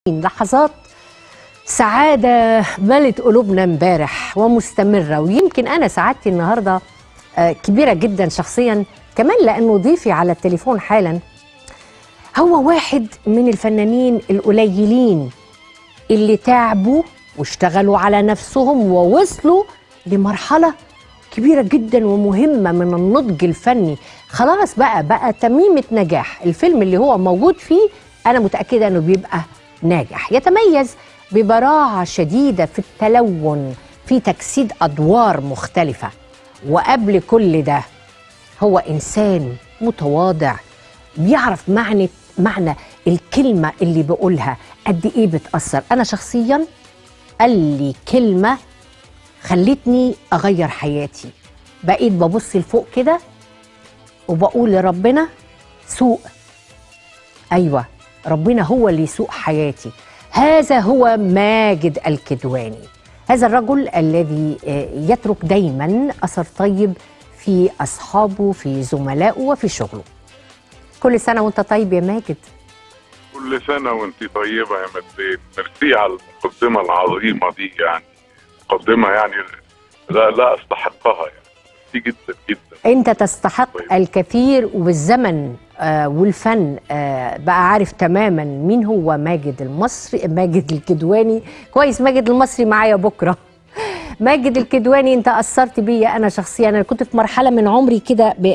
لحظات سعادة ملت قلوبنا امبارح ومستمرة ويمكن أنا سعادتي النهاردة آه، كبيرة جدا شخصيا كمان لأنه ضيفي على التليفون حالا هو واحد من الفنانين القليلين اللي تعبوا واشتغلوا على نفسهم ووصلوا لمرحلة كبيرة جدا ومهمة من النضج الفني خلاص بقى بقى تميمة نجاح الفيلم اللي هو موجود فيه أنا متأكدة أنه بيبقى ناجح يتميز ببراعة شديدة في التلون في تجسيد أدوار مختلفة وقبل كل ده هو إنسان متواضع بيعرف معنى معنى الكلمة اللي بقولها قد إيه بتأثر أنا شخصيا قال لي كلمة خلتني أغير حياتي بقيت ببص لفوق كده وبقول لربنا سوق أيوة ربنا هو اللي يسوق حياتي هذا هو ماجد الكدواني هذا الرجل الذي آه، يترك دايما أثر طيب في أصحابه في زملائه وفي شغله كل سنة وانت طيب يا ماجد كل سنة وانت طيبة يا مدين ميرسي على المقدمة العظيمة دي يعني مقدمة يعني لا لا استحقها يعني ميرسي جدا جدا انت تستحق طيب. الكثير والزمن آه والفن آه بقى عارف تماما مين هو ماجد المصري ماجد الكدواني كويس ماجد المصري معايا بكره ماجد الكدواني انت اثرت بيا انا شخصيا انا كنت في مرحله من عمري كده ب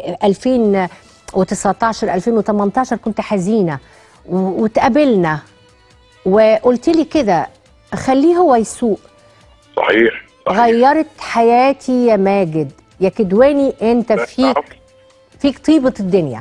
2019 2018 كنت حزينه و- واتقابلنا وقلت لي كده خليه هو يسوق صحيح صحيح غيرت حياتي يا ماجد يا كدواني انت لا، فيك عفو. فيك طيبة الدنيا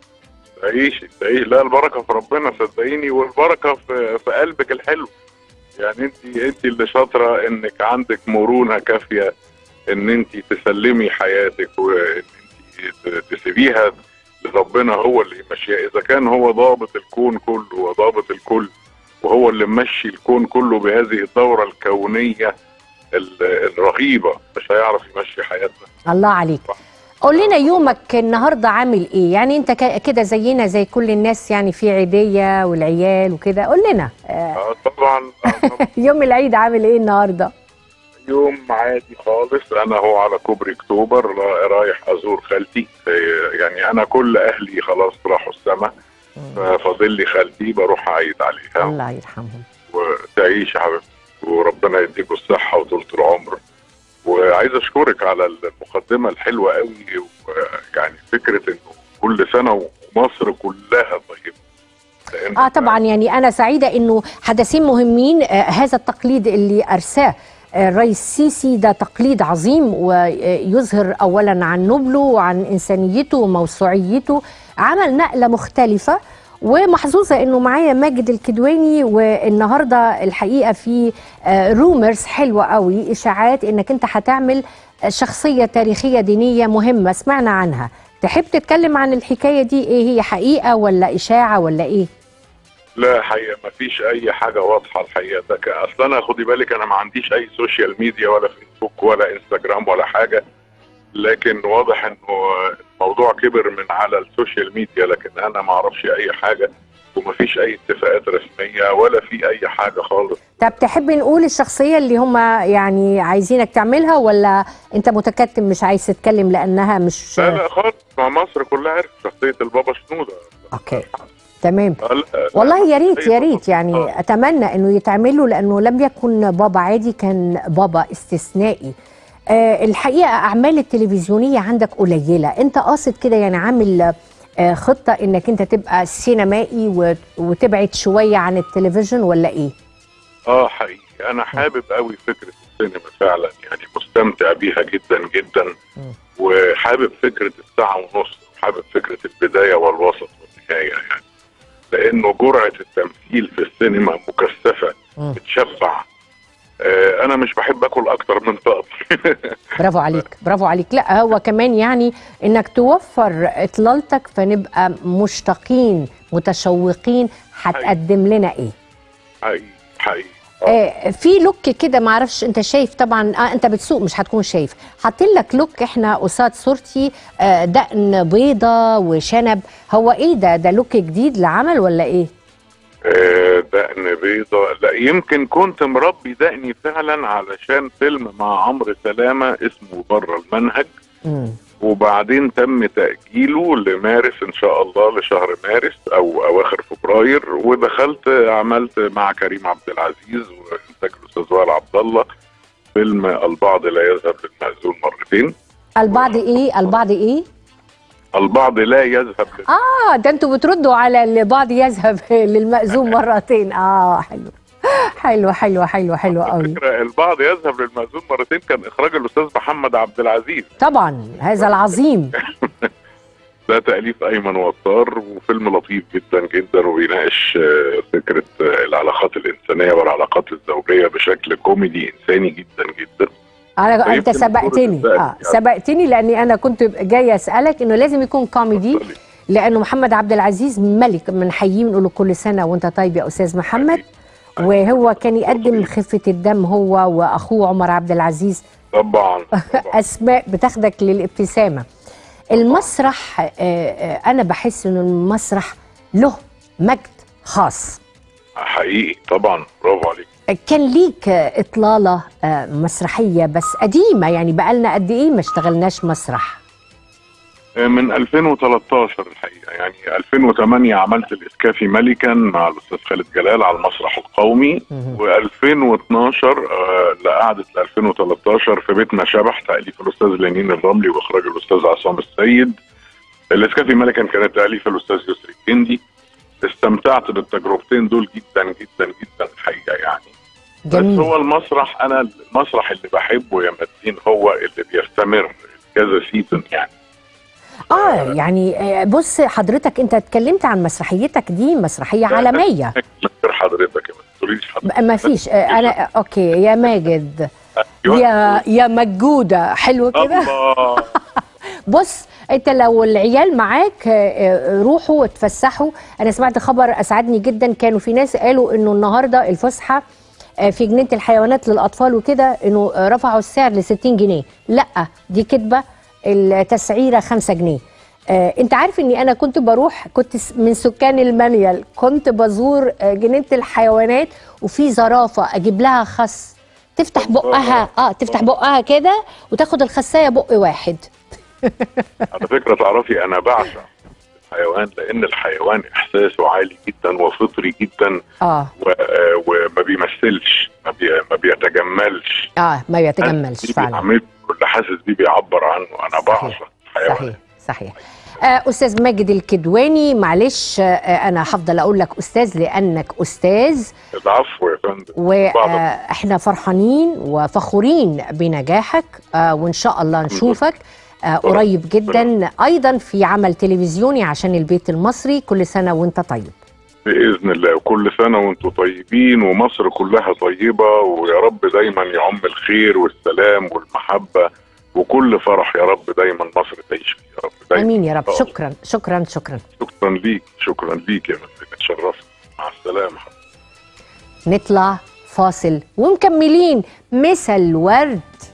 تعيش تعيش لا البركة في ربنا صدقيني والبركة في, في قلبك الحلو يعني انت انت اللي شاطرة انك عندك مرونة كافية ان انت تسلمي حياتك وان انت تسيبيها لربنا هو اللي يمشيها اذا كان هو ضابط الكون كله وضابط الكل وهو اللي ممشي الكون كله بهذه الدورة الكونية ال- الرهيبة مش هيعرف يمشي حياتنا الله عليك قول لنا يومك النهارده عامل ايه يعني انت ك- كده زينا زي كل الناس يعني في عيدية والعيال وكده قول لنا آه، آه طبعا آه طبعاً. يوم العيد عامل ايه النهارده يوم عادي خالص انا هو على كوبري اكتوبر را- رايح ازور خالتي آه، يعني انا كل اهلي خلاص راحوا السما فاضل لي خالتي بروح اعيد عليها الله يرحمهم وتعيش يا حبيبتي وربنا يديكوا الصحه وطولة العمر وعايز اشكرك على المقدمه الحلوه قوي ويعني فكره انه كل سنه ومصر كلها طيبه لأن اه طبعا يعني انا سعيده انه حدثين مهمين آه هذا التقليد اللي ارساه آه، الرئيس السيسي ده تقليد عظيم ويظهر اولا عن نبله وعن انسانيته وموسوعيته عمل نقله مختلفه ومحظوظه انه معايا ماجد الكدواني والنهارده الحقيقه في رومرز حلوه قوي اشاعات انك انت هتعمل آه، شخصيه تاريخيه دينيه مهمه سمعنا عنها تحب تتكلم عن الحكايه دي ايه هي حقيقه ولا اشاعه ولا ايه لا حقيقة ما فيش أي حاجة واضحة الحقيقة ده ك- أصل أنا خدي بالك أنا ما عنديش أي سوشيال ميديا ولا فيسبوك ولا انستجرام ولا حاجة لكن واضح إنه الموضوع كبر من على السوشيال ميديا لكن أنا ما أعرفش أي حاجة وما فيش أي اتفاقات رسمية ولا في أي حاجة خالص طب تحب نقول الشخصية اللي هم يعني عايزينك تعملها ولا انت متكتم مش عايز تتكلم لانها مش لا لا خالص ما مصر كلها عرفت شخصية البابا شنودة اوكي تمام لا، لا، لا، والله يا ريت أي يا بابا. ريت يعني آه. اتمنى انه يتعمل له لانه لم يكن بابا عادي كان بابا استثنائي آه الحقيقه اعمال التلفزيونيه عندك قليله انت قاصد كده يعني عامل آه خطه انك انت تبقى سينمائي وت- وتبعد شويه عن التلفزيون ولا ايه اه حقيقي انا حابب قوي فكره السينما فعلا يعني مستمتع بيها جدا جدا مم. وحابب فكره الساعه ونص وحابب فكره البدايه والوسط والنهايه يعني لانه جرعه التمثيل في السينما مكثفه مم. بتشبع آه انا مش بحب اكل اكتر من طاقتي برافو عليك برافو عليك لا هو كمان يعني انك توفر اطلالتك فنبقى مشتاقين متشوقين هتقدم لنا ايه حقيقي حقيقي آه في لوك كده معرفش انت شايف طبعا آه انت بتسوق مش هتكون شايف حاطين لك لوك احنا قصاد صورتي آه دقن بيضه وشنب هو ايه ده ده لوك جديد لعمل ولا ايه آه، دقن بيضة لا يمكن كنت مربي دقني فعلا علشان فيلم مع عمرو سلامة اسمه بره المنهج مم. وبعدين تم تأجيله لمارس إن شاء الله لشهر مارس أو أواخر فبراير ودخلت عملت مع كريم عبد العزيز وإنتاج الأستاذ وائل عبد الله فيلم البعض لا يذهب للمأذون مرتين البعض ايه البعض ايه البعض لا يذهب لل... اه ده انتوا بتردوا على البعض يذهب للمأذون مرتين اه حلو حلو حلو حلو حلو قوي فكرة البعض يذهب للمأذون مرتين كان إخراج الأستاذ محمد عبد العزيز طبعا هذا العظيم ده تأليف أيمن وطار وفيلم لطيف جدا جدا وبيناقش آه، فكرة آه، العلاقات الإنسانية والعلاقات الزوجية بشكل كوميدي إنساني جدا جدا انا طيب، انت في الدور سبقتني الثاني. اه سبقتني لاني انا كنت جايه اسالك انه لازم يكون كوميدي اتفضلي. لانه محمد عبد العزيز ملك بنحييه ونقول له كل سنه وانت طيب يا استاذ محمد وهو كان يقدم خفه الدم هو واخوه عمر عبد العزيز طبعا طبعا اسماء بتاخدك للابتسامه المسرح آه، آه، انا بحس انه المسرح له مجد خاص حقيقي طبعا برافو عليك كان ليك آه، اطلاله آه، مسرحيه بس قديمه يعني بقالنا قد ايه ما اشتغلناش مسرح آه، من 2013 الحقيقة يعني 2008 عملت الإسكافي ملكا مع الأستاذ خالد جلال على المسرح القومي مهم. و2012 آه لقعدة 2013 في بيتنا شبح تأليف الأستاذ لينين الرملي وإخراج الأستاذ عصام السيد الإسكافي ملكا كانت تأليف الأستاذ يسري الجندي استمتعت بالتجربتين دول جدا جدا جدا الحقيقة يعني بس جميل هو المسرح أنا المسرح اللي بحبه يا مدين هو اللي بيستمر كذا سيزون يعني اه يعني آه، بص حضرتك انت اتكلمت عن مسرحيتك دي مسرحيه عالميه غير حضرتك ما تقوليش حضرتك ما فيش آه، انا اوكي يا ماجد يا يا مجوده حلو كده الله بص انت لو العيال معاك آه، آه، روحوا اتفسحوا انا سمعت خبر اسعدني جدا كانوا في ناس قالوا انه النهارده الفسحه آه، في جنينه الحيوانات للاطفال وكده انه آه، رفعوا السعر ل 60 جنيه لا دي كدبه التسعيره 5 جنيه آه، انت عارف اني انا كنت بروح كنت س- من سكان المانيال كنت بزور آه، جنينه الحيوانات وفي زرافه اجيب لها خس تفتح الله. بقها اه تفتح بقها كده وتاخد الخسايه بق واحد على فكره تعرفي انا بعشق الحيوان لان الحيوان احساسه عالي جدا وفطري جدا اه و... آه، وما بيمثلش ما, بي... ما بيتجملش اه ما بيتجملش دي فعلا بيعمل- واللي حاسس بيه بيعبر عنه انا صحيح. بعشق الحيوان صحيح صحيح آه استاذ ماجد الكدواني معلش آه انا هفضل اقول لك استاذ لانك استاذ العفو يا فندم بعض- واحنا فرحانين وفخورين بنجاحك آه وان شاء الله نشوفك آه قريب جدا ايضا في عمل تلفزيوني عشان البيت المصري كل سنه وانت طيب باذن الله وكل سنه وانتم طيبين ومصر كلها طيبه ويا رب دايما يعم الخير والسلام والمحبه وكل فرح يا رب دايما مصر تعيش فيه يا رب دايما امين يا رب إن شاء الله. شكرا شكرا شكرا شكرا ليك شكرا ليك يا مدينة اتشرفت مع السلامه نطلع فاصل ومكملين مسا الورد